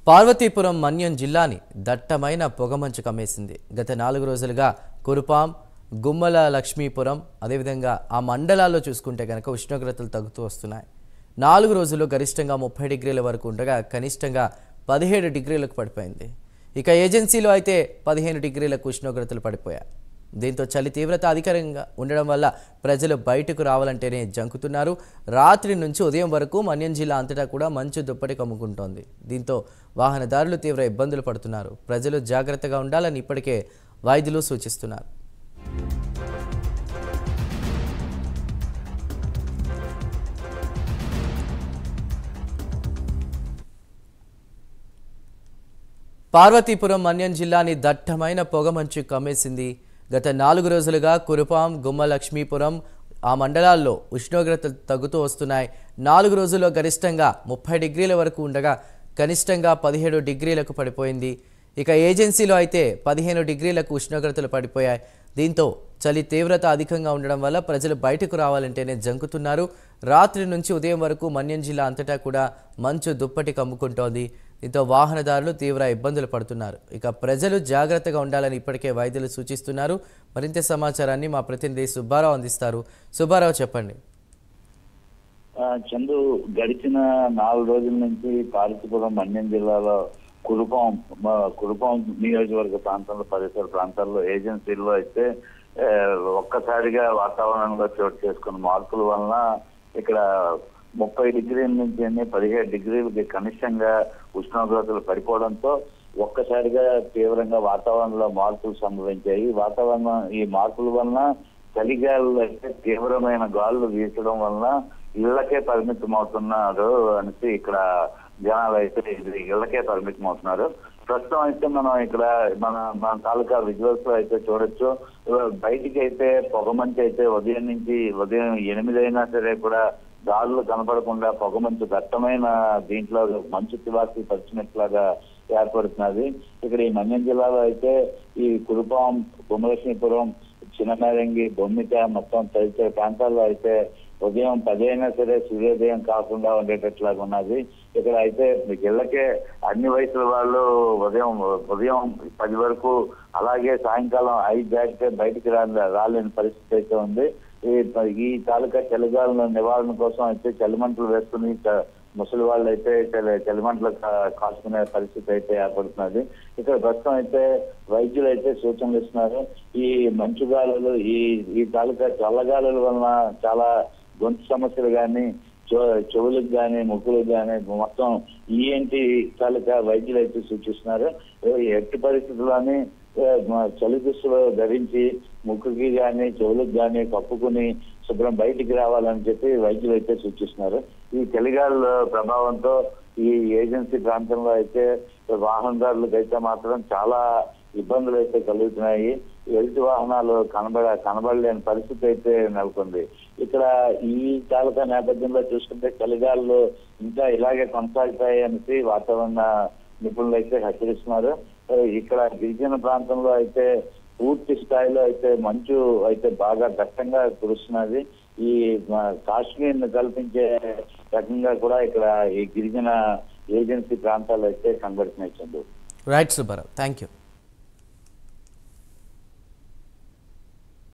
పార్వతీపురం మన్యం జిల్లాని దట్టమైన పొగమంచు కమ్మేసింది గత నాలుగు రోజులుగా కురుపాం గుమ్మల లక్ష్మీపురం అదేవిధంగా ఆ మండలాల్లో చూసుకుంటే కనుక ఉష్ణోగ్రతలు తగ్గుతూ వస్తున్నాయి నాలుగు రోజుల్లో గరిష్టంగా ముప్పై డిగ్రీల వరకు ఉండగా కనిష్టంగా పదిహేడు డిగ్రీలకు పడిపోయింది ఇక ఏజెన్సీలో అయితే పదిహేను డిగ్రీలకు ఉష్ణోగ్రతలు పడిపోయాయి దీంతో చలి తీవ్రత అధికంగా ఉండడం వల్ల ప్రజలు బయటకు రావాలంటేనే జంకుతున్నారు రాత్రి నుంచి ఉదయం వరకు మన్యం జిల్లా అంతటా కూడా మంచు దుప్పటి కమ్ముకుంటోంది దీంతో వాహనదారులు తీవ్ర ఇబ్బందులు పడుతున్నారు ప్రజలు జాగ్రత్తగా ఉండాలని ఇప్పటికే వైద్యులు సూచిస్తున్నారు పార్వతీపురం మన్యం జిల్లాని దట్టమైన పొగమంచు కమ్మేసింది గత నాలుగు రోజులుగా కురుపాం గుమ్మ లక్ష్మీపురం ఆ మండలాల్లో ఉష్ణోగ్రతలు తగ్గుతూ వస్తున్నాయి నాలుగు రోజుల్లో గరిష్టంగా ముప్పై డిగ్రీల వరకు ఉండగా కనిష్టంగా పదిహేడు డిగ్రీలకు పడిపోయింది ఇక ఏజెన్సీలో అయితే పదిహేను డిగ్రీలకు ఉష్ణోగ్రతలు పడిపోయాయి దీంతో చలి తీవ్రత అధికంగా ఉండడం వల్ల ప్రజలు బయటకు రావాలంటేనే జంకుతున్నారు రాత్రి నుంచి ఉదయం వరకు మన్యం జిల్లా అంతటా కూడా మంచు దుప్పటి కమ్ముకుంటోంది దీంతో వాహనదారులు తీవ్ర ఇబ్బందులు పడుతున్నారు ఇక ప్రజలు జాగ్రత్తగా ఉండాలని ఇప్పటికే వైద్యులు సూచిస్తున్నారు మరింత సమాచారాన్ని మా ప్రతినిధి సుబ్బారావు అందిస్తారు సుబ్బారావు చెప్పండి ఆ, చందు గడిచిన నాలుగు రోజుల నుంచి పార్వతీపురం మన్యం జిల్లాలో కురుపాం మా కురుపాం నియోజకవర్గ ప్రాంతంలో పరిసర ప్రాంతాల్లో ఏజెన్సీల్లో అయితే ఆ, ఒక్కసారిగా వాతావరణంలో చోటు చేసుకున్న మార్పుల వలన ఇక్కడ ముప్పై డిగ్రీల నుంచి అన్ని పదిహేడు డిగ్రీలకి కనిష్టంగా ఉష్ణోగ్రతలు పడిపోవడంతో ఒక్కసారిగా తీవ్రంగా వాతావరణంలో మార్పులు సంభవించాయి వాతావరణం ఈ మార్పుల వలన చలిగాలు అయితే తీవ్రమైన గాలులు వీచడం వలన ఇళ్లకే పరిమితం అవుతున్నారు అనేసి ఇక్కడ జనాలు అయితే ఇది ఇళ్లకే పరిమితం అవుతున్నారు ప్రస్తుతం అయితే మనం ఇక్కడ మన మన తాలూకా విజువల్స్ లో అయితే చూడొచ్చు బయటికి అయితే పొగమంచి అయితే ఉదయం నుంచి ఉదయం ఎనిమిది అయినా సరే కూడా దారులు కనపడకుండా పొగమంచు దట్టమైన దీంట్లో మంచు తివాసి పరిచినట్లాగా ఏర్పడుతున్నది ఇక్కడ ఈ మన్యం జిల్లాలో అయితే ఈ కురుపాం గుమ్మలక్ష్మీపురం చిన్నమేరంగి బొమ్మిట మొత్తం తదితర ప్రాంతాల్లో అయితే ఉదయం పది అయినా సరే సూర్యోదయం కాకుండా ఉండేటట్లాగా ఉన్నది ఇక్కడ అయితే మీకు ఇళ్ళకే అన్ని వయసుల వాళ్ళు ఉదయం ఉదయం పది వరకు అలాగే సాయంకాలం ఐదు దాటితే బయటికి రా రాలేని పరిస్థితి అయితే ఉంది ఈ ఈ తాలూకా చలిగాలను నివారణ కోసం అయితే చలిమంటలు వేసుకుని చ- ముసలి వాళ్ళు అయితే చలి- చలిమంటలు కా- కాచుకునే పరిస్థితి అయితే ఏర్పడుతున్నది ఇక్కడ ప్రస్తుతం అయితే వైద్యులు అయితే సూచనలు ఇస్తున్నారు ఈ మంచు గాలులు ఈ ఈ తాలూకా చల్లగాలుల వలన చాలా గొంతు సమస్యలు కానీ చెవులకు కానీ ముక్కులకు కానీ మొత్తం ఈఎన్టి తాలూకా వైద్యులు అయితే సూచిస్తున్నారు ఈ ఎట్టి పరిస్థితుల్లోని ఏ, మా చలి దుస్తులు ధరించి ముక్కుకి కానీ చెవులకు కానీ కప్పుకుని శుభ్రం బయటికి రావాలని చెప్పి వైద్యులు అయితే సూచిస్తున్నారు ఈ చలిగాలుల ప్రభావంతో ఈ ఏజెన్సీ ప్రాంతంలో అయితే వాహనదారులకు అయితే మాత్రం చాలా ఇబ్బందులు అయితే కలుగుతున్నాయి ఎదుటి వాహనాలు కనబడ కనబడలేని పరిస్థితి అయితే నెలకొంది ఇక్కడ ఈ తాలూకా నేపథ్యంలో చూసుకుంటే చలిగాలు ఇంకా ఇలాగే కొనసాగుతాయి అనేసి వాతావరణ నిపుణులు అయితే హెచ్చరిస్తున్నారు ఆ, ఇక్కడ గిరిజన ప్రాంతంలో అయితే పూర్తి స్థాయిలో అయితే మంచు అయితే బాగా దట్టంగా కురుస్తున్నది ఈ కాశ్మీర్ ను కల్పించే రకంగా కూడా ఇక్కడ ఈ గిరిజన ఏజెన్సీ ప్రాంతాలు అయితే కనబడుతున్నాయి Chandru right Subbarao thank you